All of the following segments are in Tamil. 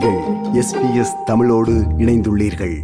நீங்கள் எஸ்பிஎஸ் தமிழோடு இணைந்துள்ளீர்கள்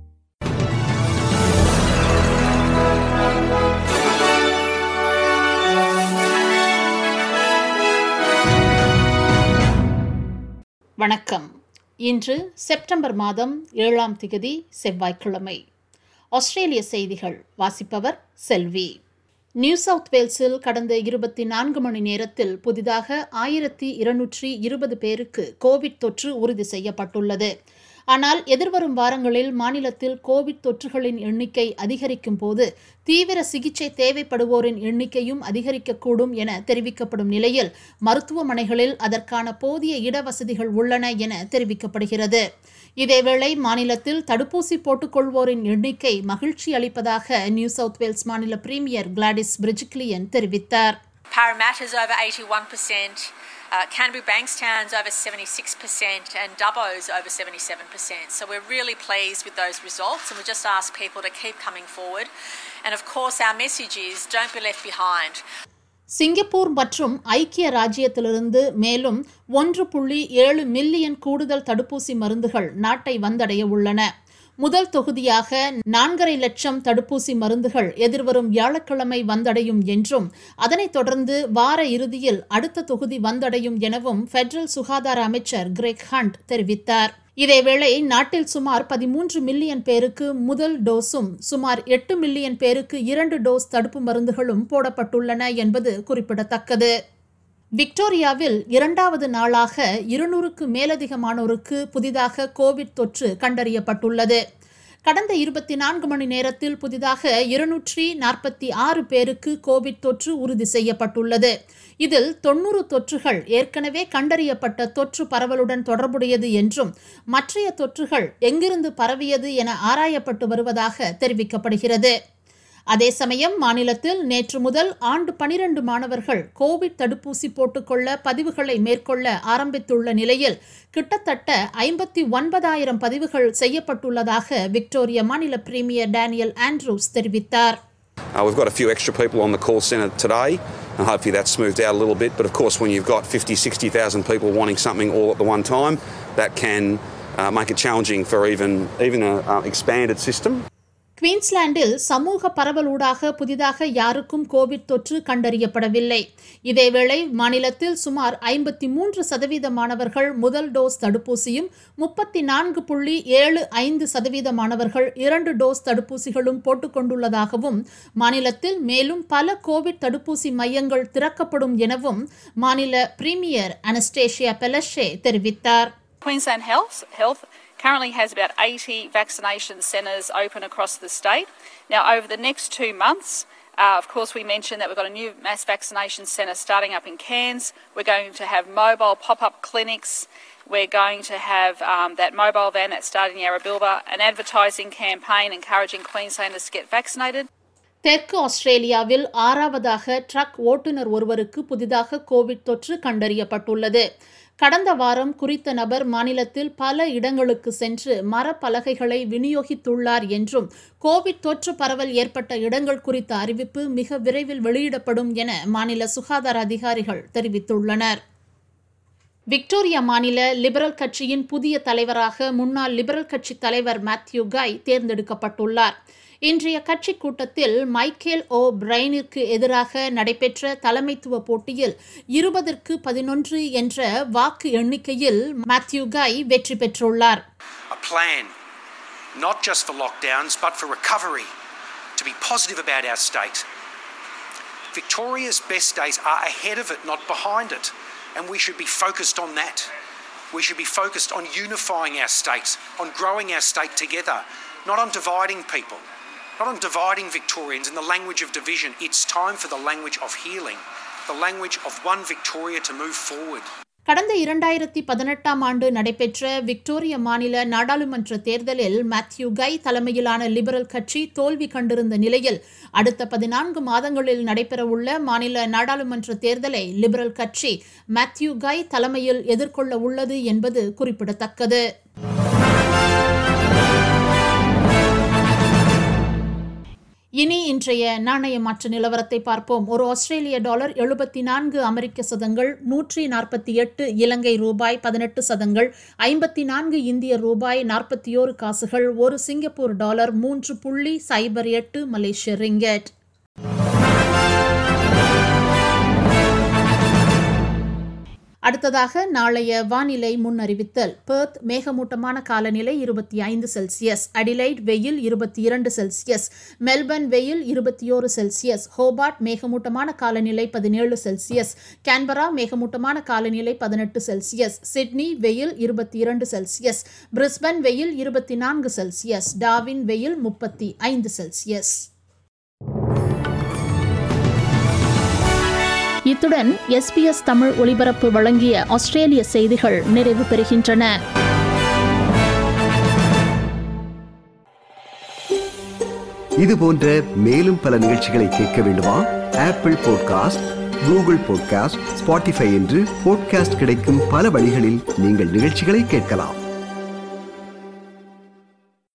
வணக்கம் இன்று செப்டம்பர் மாதம் ஏழாம் திகதி செவ்வாய்க்கிழமை ஆஸ்திரேலிய செய்திகள் வாசிப்பவர் செல்வி நியூ சவுத் வேல்ஸில் கடந்த இருபத்தி நான்கு மணி நேரத்தில் புதிதாக ஆயிரத்தி இருநூற்றி இருபது பேருக்கு கோவிட் தொற்று உறுதி செய்யப்பட்டுள்ளது ஆனால் எதிர்வரும் வாரங்களில் மாநிலத்தில் கோவிட் தொற்றுகளின் எண்ணிக்கை அதிகரிக்கும் போது தீவிர சிகிச்சை தேவைப்படுவோரின் எண்ணிக்கையும் அதிகரிக்கக்கூடும் என தெரிவிக்கப்படும் நிலையில் மருத்துவமனைகளில் அதற்கான போதிய இடவசதிகள் உள்ளன என தெரிவிக்கப்படுகிறது இதேவேளை மாநிலத்தில் தடுப்பூசி போட்டுக்கொள்வோரின் எண்ணிக்கை மகிழ்ச்சி அளிப்பதாக நியூ சவுத் வேல்ஸ் மாநில பிரீமியர் கிளாடிஸ் பிரிஜிக்லியன் தெரிவித்தார் Parramatta's over 81%, uh, Canterbury Bankstown's over 76%, and Dubbo's over 77%. So we're really pleased with those results, and we just ask people to keep coming forward. And of course, our message is don't be left behind. Singapore மற்றும் ஐக்கிய ராஜ்யத்திலிருந்து மேலும் ஒன்று புள்ளி ஏழு மில்லியன் கூடுதல் தடுப்பூசி மருந்துகள் நாட்டை வந்தடைய உள்ளன முதல் தொகுதியாக நான்கரை லட்சம் தடுப்பூசி மருந்துகள் எதிர்வரும் வியாழக்கிழமை வந்தடையும் என்றும் அதனைத் தொடர்ந்து வார இறுதியில் அடுத்த தொகுதி வந்தடையும் எனவும் பெடரல் சுகாதார அமைச்சர் கிரெக் ஹண்ட் தெரிவித்தார் இதேவேளை நாட்டில் சுமார் பதிமூன்று மில்லியன் பேருக்கு முதல் டோஸும் சுமார் எட்டு மில்லியன் பேருக்கு இரண்டு டோஸ் தடுப்பு மருந்துகளும் போடப்பட்டுள்ளன என்பது குறிப்பிடத்தக்கது விக்டோரியாவில் இரண்டாவது நாளாக இருநூறுக்கு மேலதிகமானோருக்கு புதிதாக கோவிட் தொற்று கண்டறியப்பட்டுள்ளது கடந்த இருபத்தி நான்கு மணி நேரத்தில் புதிதாக இருநூற்றி நாற்பத்தி ஆறு பேருக்கு கோவிட் தொற்று உறுதி செய்யப்பட்டுள்ளது இதில் தொன்னூறு தொற்றுகள் ஏற்கனவே கண்டறியப்பட்ட தொற்று பரவலுடன் தொடர்புடையது என்றும் மற்றைய தொற்றுகள் எங்கிருந்து பரவியது என ஆராயப்பட்டு வருவதாக தெரிவிக்கப்படுகிறது அதே சமயம் மாநிலத்தில் நேற்று முதல் ஆண்டு பனிரெண்டு மாணவர்கள் கோவிட் தடுப்பூசி போட்டுக்கொள்ள பதிவுகளை மேற்கொள்ள ஆரம்பித்துள்ள நிலையில் கிட்டத்தட்ட ஐம்பத்தி ஒன்பதாயிரம் பதிவுகள் செய்யப்பட்டுள்ளதாக விக்டோரியா மாநில பிரீமியர் டேனியல் ஆண்ட்ரூஸ் தெரிவித்தார் Uh, we've got a few extra people on the call centre today, and hopefully that's smoothed out a little bit. But of course, when you've got 50, 60,000 people wanting something all at the one time, that can uh, make it challenging for even even an uh, expanded system. குவீன்ஸ்லாண்டில் சமூக பரவலூடாக புதிதாக யாருக்கும் கோவிட் தொற்று கண்டறியப்படவில்லை இதேவேளை மாநிலத்தில் சுமார் ஐம்பத்தி மூன்று சதவீத மாணவர்கள் முதல் டோஸ் தடுப்பூசியும் முப்பத்தி நான்கு புள்ளி ஏழு ஐந்து சதவீத மாணவர்கள் இரண்டு டோஸ் தடுப்பூசிகளும் போட்டுக்கொண்டுள்ளதாகவும் மாநிலத்தில் மேலும் பல கோவிட் தடுப்பூசி மையங்கள் திறக்கப்படும் எனவும் மாநில பிரீமியர் அனஸ்டேஷியா பெலஷே தெரிவித்தார் Queensland Health, Health currently has about 80 vaccination centres open across the state. Now, over the next two months, uh, of course, we mentioned that we've got a new mass vaccination centre starting up in Cairns. We're going to have mobile pop up clinics. We're going to have um, that mobile van that's starting in Yarrabilba, an advertising campaign encouraging Queenslanders to get vaccinated. தெற்கு ஆஸ்திரேலியாவில் ஆறாவதாக ட்ரக் ஓட்டுநர் ஒருவருக்கு புதிதாக கோவிட் தொற்று கண்டறியப்பட்டுள்ளது கடந்த வாரம் குறித்த நபர் மாநிலத்தில் பல இடங்களுக்கு சென்று மரப்பலகைகளை விநியோகித்துள்ளார் என்றும் கோவிட் தொற்று பரவல் ஏற்பட்ட இடங்கள் குறித்த அறிவிப்பு மிக விரைவில் வெளியிடப்படும் என மாநில சுகாதார அதிகாரிகள் தெரிவித்துள்ளனர் விக்டோரியா மாநில லிபரல் கட்சியின் புதிய தலைவராக முன்னாள் லிபரல் கட்சி தலைவர் மேத்யூ காய் தேர்ந்தெடுக்கப்பட்டுள்ளார் இன்றைய கட்சி கூட்டத்தில் மைக்கேல் ஓ பிரைனிற்கு எதிராக நடைபெற்ற தலைமைத்துவ போட்டியில் இருபதற்கு பதினொன்று என்ற வாக்கு எண்ணிக்கையில் மேத்யூ காய் வெற்றி பெற்றுள்ளார் a plan, not just for lockdowns, but for recovery, to be positive about our state. Victoria's best days are ahead of it, not behind it, and we should be focused on that. We should be focused on unifying our state, on growing our state together, not on dividing people, not on dividing Victorians in the language of division. It's time for the language of healing, the language of one Victoria to move forward. கடந்த இரண்டாயிரத்தி பதினெட்டாம் ஆண்டு நடைபெற்ற விக்டோரிய மாநில நாடாளுமன்ற தேர்தலில் மேத்யூ கை தலைமையிலான லிபரல் கட்சி தோல்வி கண்டிருந்த நிலையில் அடுத்த பதினான்கு மாதங்களில் நடைபெறவுள்ள மாநில நாடாளுமன்ற தேர்தலை லிபரல் கட்சி மேத்யூ கை தலைமையில் எதிர்கொள்ள உள்ளது என்பது குறிப்பிடத்தக்கது இனி இன்றைய நாணய மாற்று நிலவரத்தை பார்ப்போம் ஒரு ஆஸ்திரேலிய டாலர் எழுபத்தி நான்கு அமெரிக்க சதங்கள் நூற்றி நாற்பத்தி எட்டு இலங்கை ரூபாய் பதினெட்டு சதங்கள் ஐம்பத்தி நான்கு இந்திய ரூபாய் நாற்பத்தி ஓரு காசுகள் ஒரு சிங்கப்பூர் டாலர் மூன்று புள்ளி சைபர் எட்டு மலேசிய ரிங்கெட் அடுத்ததாக நாளைய வானிலை முன்னறிவித்தல் பெர்த் மேகமூட்டமான காலநிலை இருபத்தி ஐந்து செல்சியஸ் அடிலைட் வெயில் இருபத்தி இரண்டு செல்சியஸ் மெல்பர்ன் வெயில் இருபத்தி ஓரு செல்சியஸ் ஹோபார்ட் மேகமூட்டமான காலநிலை பதினேழு செல்சியஸ் கேன்பரா மேகமூட்டமான காலநிலை பதினெட்டு செல்சியஸ் சிட்னி வெயில் இருபத்தி இரண்டு செல்சியஸ் பிரிஸ்பன் வெயில் இருபத்தி நான்கு செல்சியஸ் டாவின் வெயில் முப்பத்தி ஐந்து செல்சியஸ் இத்துடன் எஸ்பிஎஸ் தமிழ் ஒலிபரப்பு வழங்கிய ஆஸ்திரேலிய செய்திகள் நிறைவு பெறுகின்றன இது போன்ற மேலும் பல நிகழ்ச்சிகளை கேட்க வேண்டுமா Apple podcast Google podcast Spotify என்று பாட்காஸ்ட் கிடைக்கும் பல வழிகளில் நீங்கள் நிகழ்ச்சிகளை கேட்கலாம்